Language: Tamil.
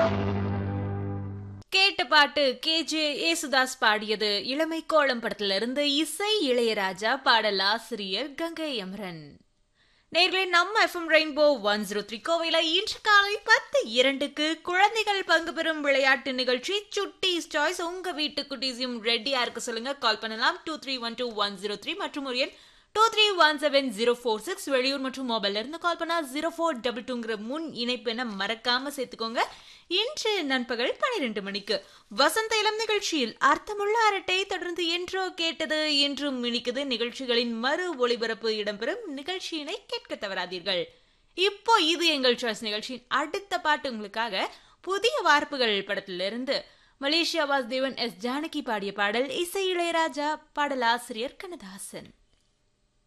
கேட்ட பாட்டு கேஜே ஏசுதாஸ் பாடியது இளமை கோலம் படத்துல இருந்து இசை இளையராஜா பாடல் ஆசிரியர் கங்கை அமரன் நேர்களே நம்ம FM rainbow one zero three கோவையில இன்று காலை பத்து இரண்டுக்கு குழந்தைகள் பங்கு பெறும் விளையாட்டு நிகழ்ச்சி சுட்டீஸ் சாய்ஸ் உங்க வீட்டு குட்டீஸையும் ரெடியா இருக்கு சொல்லுங்க கால் பண்ணலாம் two three one two one zero three மற்றும் ஒரு எண் two three one seven zero four six வெளியூர் மற்றும் மொபைல்ல இருந்து கால் பண்ணா ஜீரோ ஃபோர் டபுள் டூங்கிற முன் இணைப்பு என மறக்காம சேர்த்துக்கோங்க இன்று நண்பகல் பனிரெண்டு மணிக்கு வசந்த இளம் நிகழ்ச்சியில் அர்த்தமுள்ள அரட்டை தொடர்ந்து என்றோ கேட்டது என்றும் இனிக்குது நிகழ்ச்சிகளின் மறு ஒளிபரப்பு இடம்பெறும் நிகழ்ச்சியினை கேட்க தவறாதீர்கள் இப்போ இது எங்கள் சாய்ஸ் நிகழ்ச்சியின் அடுத்த பாட்டு உங்களுக்காக புதிய வார்ப்புகள் படத்திலிருந்து மலேசியா வாசுதேவன் எஸ் ஜானகி பாடிய பாடல் இசை இளையராஜா பாடலாசிரியர் கண்ணதாசன்